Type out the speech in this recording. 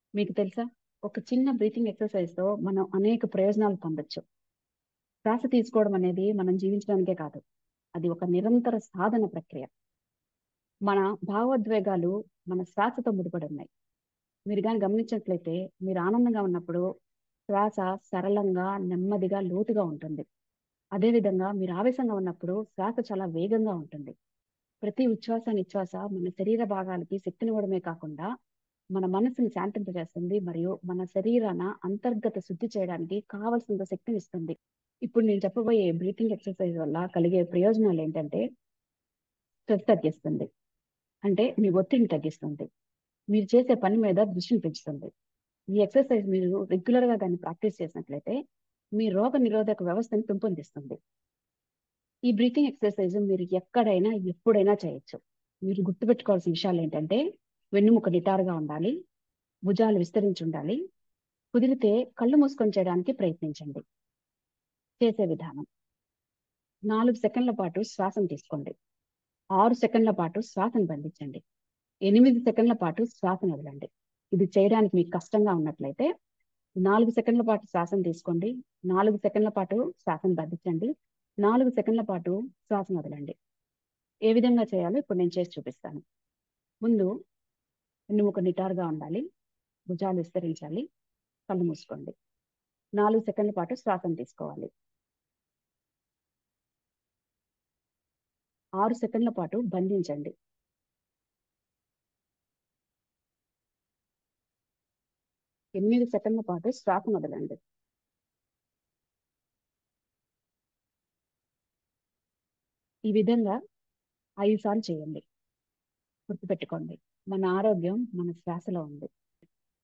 మీకు తెలుసా ఒక చిన్న బ్రీతింగ్ ఎక్సర్సైజ్ తో మనం అనేక ప్రయోజనాలు పొందొచ్చు శ్వాస తీసుకోవడం అనేది మనం జీవించడానికే కాదు అది ఒక నిరంతర సాధన ప్రక్రియ మన భావోద్వేగాలు మన శ్వాసతో ముడిపడి ఉన్నాయి మీరు కానీ గమనించినట్లయితే మీరు ఆనందంగా ఉన్నప్పుడు శ్వాస సరళంగా నెమ్మదిగా లోతుగా ఉంటుంది అదేవిధంగా మీరు ఆవేశంగా ఉన్నప్పుడు శ్వాస చాలా వేగంగా ఉంటుంది ప్రతి ఉచ్ఛ్వాస నిశ్వాస మన శరీర భాగాలకి శక్తినివ్వడమే కాకుండా మన మనసుని శాంతింపజేస్తుంది మరియు మన శరీరాన అంతర్గత శుద్ధి చేయడానికి కావలసినంత శక్తిని ఇస్తుంది ఇప్పుడు నేను చెప్పబోయే బ్రీతింగ్ ఎక్సర్సైజ్ వల్ల కలిగే ప్రయోజనాలు ఏంటంటే స్ట్రెస్ తగ్గిస్తుంది అంటే మీ ఒత్తిడిని తగ్గిస్తుంది మీరు చేసే పని మీద దృష్టిని పెంచుతుంది ఈ ఎక్సర్సైజ్ మీరు రెగ్యులర్ గా దాన్ని ప్రాక్టీస్ చేసినట్లయితే మీ రోగ నిరోధక వ్యవస్థను పెంపొందిస్తుంది ఈ బ్రీతింగ్ ఎక్సర్సైజ్ మీరు ఎక్కడైనా ఎప్పుడైనా చేయొచ్చు మీరు గుర్తుపెట్టుకోవాల్సిన విషయాలు ఏంటంటే వెన్నుముక నిటారుగా ఉండాలి భుజాలు విస్తరించి ఉండాలి కుదిరితే కళ్ళు మూసుకొని చేయడానికి ప్రయత్నించండి చేసే విధానం నాలుగు సెకండ్ల పాటు శ్వాసను తీసుకోండి ఆరు సెకండ్ల పాటు శ్వాసను బంధించండి ఎనిమిది సెకండ్ల పాటు శ్వాసను వదలండి ఇది చేయడానికి మీకు కష్టంగా ఉన్నట్లయితే నాలుగు సెకండ్ల పాటు శ్వాసను తీసుకోండి నాలుగు సెకండ్ల పాటు శ్వాసను బంధించండి నాలుగు సెకండ్ల పాటు శ్వాసను వదలండి ఏ విధంగా చేయాలో ఇప్పుడు నేను చేసి చూపిస్తాను ముందు వెన్నుముక నిటారుగా ఉండాలి భుజాలు విస్తరించాలి కళ్ళు మూసుకోండి నాలుగు సెకండ్ల పాటు శ్వాసను తీసుకోవాలి ఆరు సెకండ్ల పాటు బంధించండి ఎనిమిది సెకండ్ల పాటు శ్వాస వదలండి ఈ విధంగా ఐదు సార్లు చేయండి గుర్తుపెట్టుకోండి మన ఆరోగ్యం మన శ్వాసలో ఉంది